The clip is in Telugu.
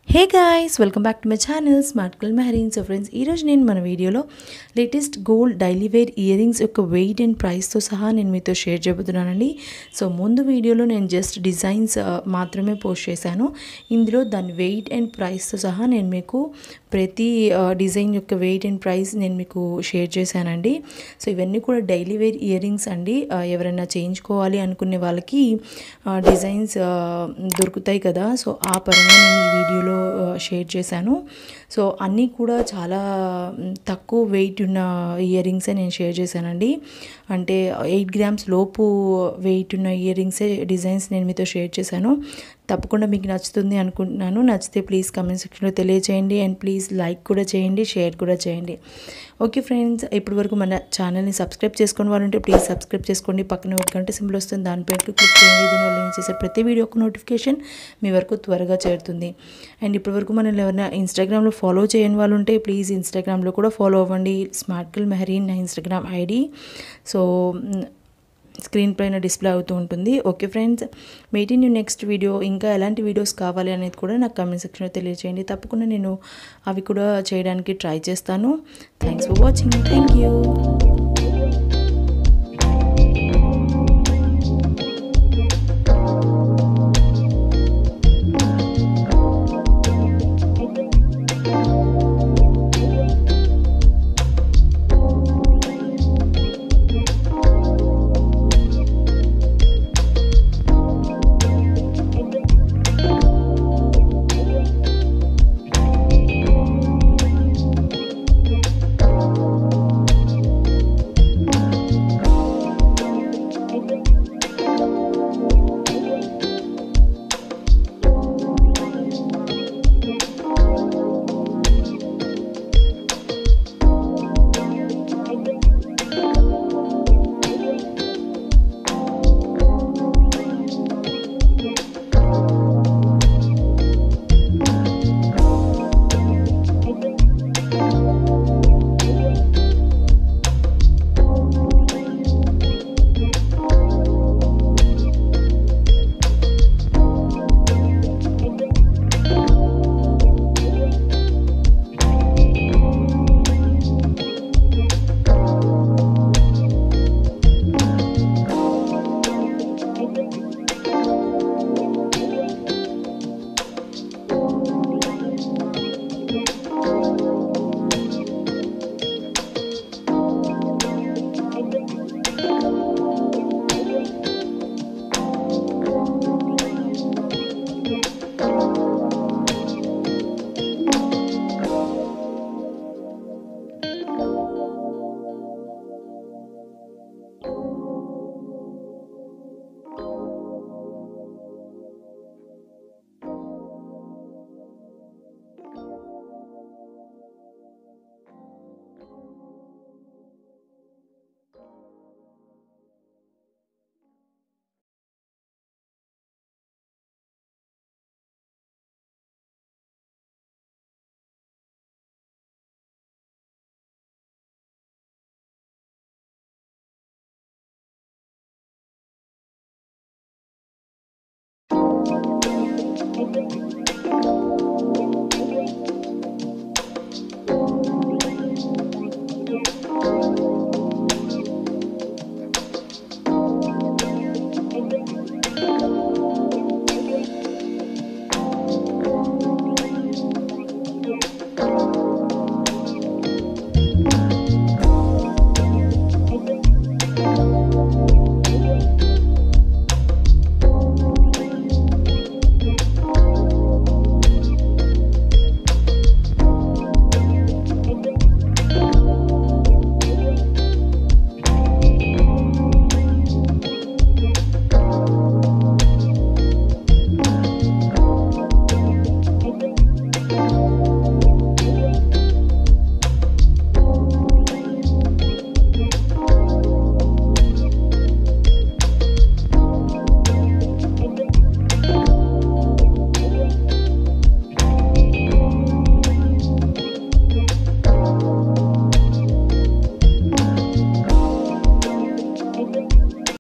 hey guys welcome back to my channel smart కల్ మెహరీన్ సో ఫ్రెండ్స్ ఈరోజు నేను మన వీడియోలో latest gold daily wear earrings యొక్క వెయిట్ అండ్ ప్రైస్తో సహా నేను మీతో షేర్ చెబుతున్నానండి సో ముందు వీడియోలో నేను జస్ట్ డిజైన్స్ ఆ, మాత్రమే పోస్ట్ చేశాను ఇందులో దాని వెయిట్ అండ్ ప్రైస్తో సహా నేను మీకు ప్రతి ఆ, డిజైన్ యొక్క వెయిట్ అండ్ ప్రైస్ నేను మీకు షేర్ చేశానండి సో ఇవన్నీ కూడా డైలీ వేర్ ఇయర్ రింగ్స్ అండి ఆ, ఎవరైనా చేయించుకోవాలి అనుకునే వాళ్ళకి ఆ, డిజైన్స్ ఆ, దొరుకుతాయి కదా సో ఆ పరంగా నేను ఈ వీడియోలో ఆ, షేర్ చేశాను సో అన్నీ కూడా చాలా మ్, తక్కువ వెయిట్ ఉన్న ఇయర్ రింగ్సే నేను షేర్ చేశానండి అంటే ఎయిట్ గ్రామ్స్ లోపు వెయిట్ ఉన్న ఇయర్ రింగ్సే డిజైన్స్ నేను మీతో షేర్ చేశాను తప్పకుండా మీకు నచ్చుతుంది అనుకుంటున్నాను నచ్చితే ప్లీజ్ కమెంట్ సెక్షన్లో తెలియచేయండి అండ్ ప్లీజ్ లైక్ కూడా చేయండి షేర్ కూడా చేయండి ఓకే ఫ్రెండ్స్ ఇప్పటి వరకు మన ఛానల్ని సబ్స్క్రైబ్ చేసుకుని వాళ్ళు ఉంటే ప్లీజ్ సబ్స్క్రైబ్ చేసుకోండి పక్కన ఒక గంట సింబల్ వస్తుంది దానిపై క్లిక్ చేయండి దీనివల్ల నేను చేసే ప్రతి వీడియో ఒక నోటిఫికేషన్ మీ వరకు త్వరగా చేరుతుంది అండ్ ఇప్పటివరకు మనం ఎవరైనా ఇన్స్టాగ్రామ్లో ఫాలో చేయని వాళ్ళు ఉంటే ప్లీజ్ ఇన్స్టాగ్రామ్లో కూడా ఫాలో అవ్వండి స్మార్ట్ గిల్ మెహరీన్ నా Instagram ID so um, screen పైన డిస్ప్లే అవుతూ ఉంటుంది okay friends meeting new next video ఇంకా ఎలాంటి వీడియోస్ కావాలి అనేది కూడా నాకు కామెంట్ సెక్షన్లో తెలియజేయండి తప్పకుండా నేను అవి కూడా చేయడానికి ట్రై చేస్తాను thanks for watching thank you